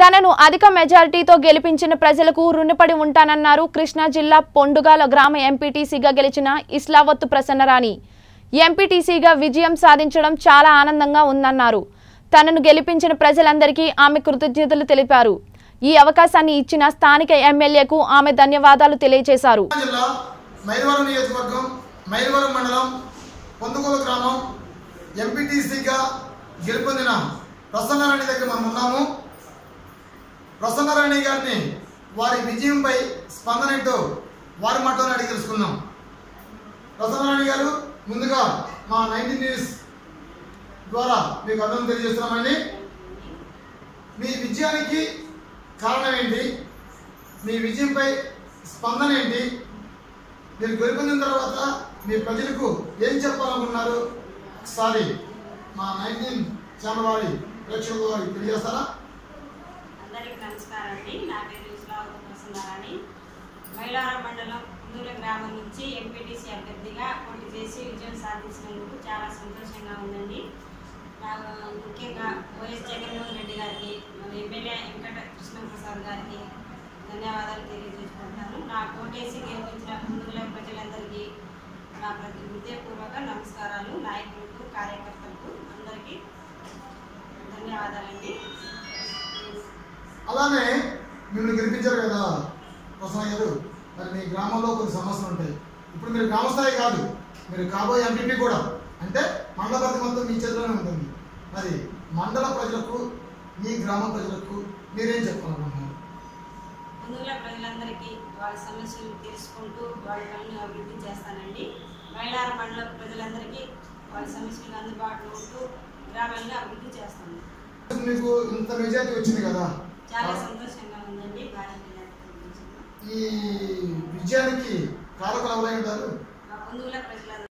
తనను అధిక మెజారిటీతో గెలిపించిన ప్రజలకు రుణపడి ఉంటానన్నారు కృష్ణా జిల్లా పొండుగాల గ్రామ ఎంపీటీసీగా గెలిచిన ఇస్లావత్తు ప్రసన్నరాణి ఎంపీటీసీగా విజయం సాధించడం చాలా ఆనందంగా ఉందన్నారు తనను గెలిపించిన ప్రజలందరికీ ఆమె కృతజ్ఞతలు తెలిపారు ఈ అవకాశాన్ని ఇచ్చిన స్థానిక ఎమ్మెల్యేకు ఆమె ధన్యవాదాలు తెలియజేశారు జిల్లా మైలవరం నియోజకవర్గం మైలవరం మండలం పొందుకోలు గ్రామం ఎంపీటీసీగా గెలుపొందిన ప్రసన్నరాణి దగ్గర మనం ఉన్నాము ప్రసన్నరాణి గారిని వారి విజయంపై స్పందన ఏంటో వారి మాటలోనే అడిగి తెలుసుకుందాం ప్రసన్నరాణి గారు ముందుగా మా నైన్టీ న్యూస్ ద్వారా మీకు అర్థం తెలియజేస్తున్నామండి మీ విజయానికి కారణం ఏంటి మీ విజయంపై స్పందన ఏంటి మీరు గెలుపొందిన తర్వాత మీ ప్రజలకు ఏం చెప్పాలనుకున్నారు ఒకసారి మా నైన్టీన్ ఛానల్ వారి ప్రేక్షకుల వారికి తెలియజేస్తారా అందరికీ నమస్కారం అండి నా పేరు ఇస్లావతి ప్రసన్నారాణి మైలారం మండలం కుందూల గ్రామం నుంచి ఎంపీటీసీ అభ్యర్థిగా పోటీ చేసి విజయం సాధించినందుకు చాలా సంతోషంగా ఉందండి నాకు ముఖ్యంగా వైఎస్ జగన్మోహన్ రెడ్డి గారికి మన ఎమ్మెల్యే వెంకట కృష్ణప్రసాద్ గారికి ధన్యవాదాలు తెలియజేసుకుంటాను నా కోటేసి గెలిపించిన కుందూల ప్రజలందరికీ నా ప్రతి హృదయపూర్వక నమస్కారాలు నాయకులకు కార్యకర్తలకు అందరికీ ధన్యవాదాలండి అలానే మిమ్మల్ని గెలిపించారు కదా ప్రసన్న గారు మరి మీ గ్రామంలో కొన్ని సమస్యలు ఉంటాయి ఇప్పుడు మీరు గ్రామ స్థాయి కాదు మీరు కాబోయే ఎంపీపీ కూడా అంటే మండల పరిధి మొత్తం మీ చేతిలోనే ఉంటుంది మరి మండల ప్రజలకు మీ గ్రామ ప్రజలకు మీరేం చెప్పాలనుకుంటున్నారు ముందుగా ప్రజలందరికీ వాళ్ళ సమస్యలు తెలుసుకుంటూ వాళ్ళ పనులు అభివృద్ధి చేస్తానండి మైలార మండల ప్రజలందరికీ వాళ్ళ సమస్యలు అందుబాటులో ఉంటూ గ్రామాలను అభివృద్ధి చేస్తాను మీకు ఇంత మెజార్టీ వచ్చింది కదా చాలా సంతోషంగా ఉందండి భారత ప్రజలకు ఈ విజయానికి కారకులు ఎవరై ఉంటారు మా బంధువుల ప్రజలందరూ